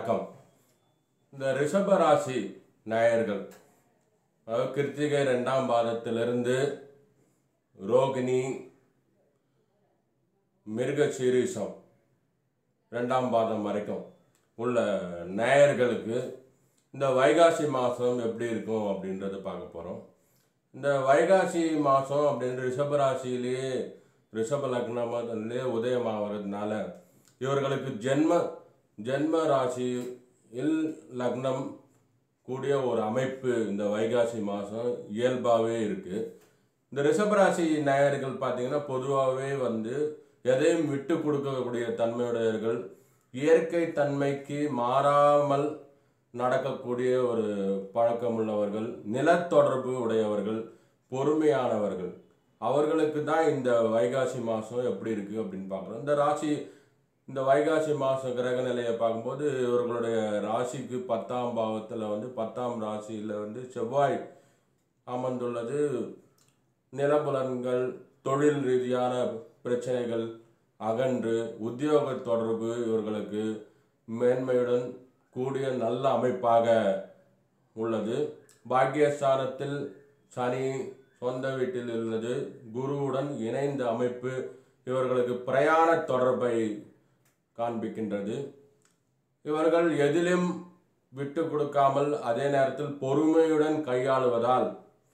வணக்கம் இந்த ரிஷப ராசி நேயர்கள் அதாவது கிருத்திகை ரெண்டாம் பாதத்திலிருந்து ரோகிணி மிருகசீரிஷம் ரெண்டாம் பாதம் வரைக்கும் உள்ள நேயர்களுக்கு இந்த வைகாசி மாதம் எப்படி இருக்கும் அப்படின்றத பார்க்க போகிறோம் இந்த வைகாசி மாதம் அப்படின்னு ரிஷப ராசியிலேயே ரிஷப லக்னமாதிலே உதயமாகிறதுனால இவர்களுக்கு ஜென்ம ஜென்ம ராசியில் லக்னம் கூடிய ஒரு அமைப்பு இந்த வைகாசி மாதம் இயல்பாகவே இருக்குது இந்த ரிஷபராசி நேயர்கள் பார்த்தீங்கன்னா பொதுவாகவே வந்து எதையும் விட்டு கொடுக்கக்கூடிய தன்மையுடையவர்கள் இயற்கை தன்மைக்கு மாறாமல் நடக்கக்கூடிய ஒரு பழக்கமுள்ளவர்கள் நிலத்தொடர்பு உடையவர்கள் பொறுமையானவர்கள் அவர்களுக்கு தான் இந்த வைகாசி மாதம் எப்படி இருக்குது அப்படின்னு பார்க்குறோம் இந்த ராசி இந்த வைகாசி மாதம் கிரக நிலையை பார்க்கும்போது இவர்களுடைய ராசிக்கு பத்தாம் பாவத்தில் வந்து பத்தாம் ராசியில் வந்து செவ்வாய் அமர்ந்துள்ளது நிலபுலன்கள் தொழில் ரீதியான பிரச்சனைகள் அகன்று உத்தியோக தொடர்பு இவர்களுக்கு மேன்மையுடன் கூடிய நல்ல அமைப்பாக உள்ளது பாக்கியஸ்தானத்தில் சனி சொந்த வீட்டில் உள்ளது குருவுடன் இணைந்த அமைப்பு இவர்களுக்கு பிரயாண தொடர்பை காண்பிக்கின்றது இவர்கள் எதிலும் விட்டு கொடுக்காமல் அதே நேரத்தில் பொறுமையுடன் கையாளுவதால்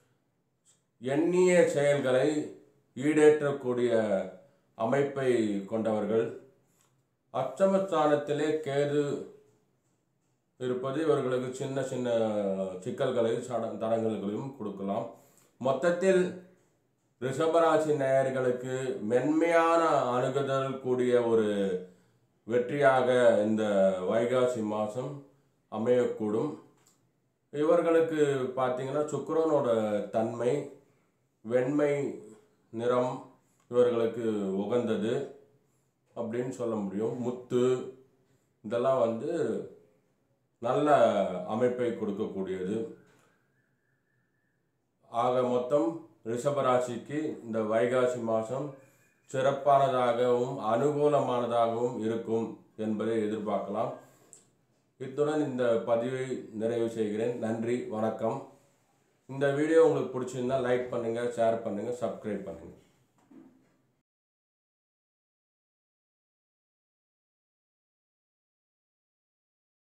எண்ணிய செயல்களை ஈடேற்றக்கூடிய அமைப்பை கொண்டவர்கள் அச்சமஸ்தானத்திலே கேது இருப்பது இவர்களுக்கு சின்ன சின்ன சிக்கல்களை சட தடங்கல்களையும் கொடுக்கலாம் மொத்தத்தில் ரிஷபராசி நேயர்களுக்கு மென்மையான அணுகுதல் கூடிய ஒரு வெற்றியாக இந்த வைகாசி மாதம் அமையக்கூடும் இவர்களுக்கு பார்த்தீங்கன்னா சுக்கிரனோட தன்மை வெண்மை நிறம் இவர்களுக்கு உகந்தது அப்படின்னு சொல்ல முடியும் முத்து இதெல்லாம் வந்து நல்ல அமைப்பை கொடுக்கக்கூடியது ஆக மொத்தம் ரிஷபராசிக்கு இந்த வைகாசி மாதம் சிறப்பானதாகவும் அனுகூலமானதாகவும் இருக்கும் என்பதை எதிர்பார்க்கலாம் இத்துடன் இந்த பதிவை நிறைவு செய்கிறேன் நன்றி வணக்கம் இந்த வீடியோ உங்களுக்கு பிடிச்சிருந்தா லைக் பண்ணுங்கள் ஷேர் பண்ணுங்கள் சப்ஸ்கிரைப் பண்ணுங்கள்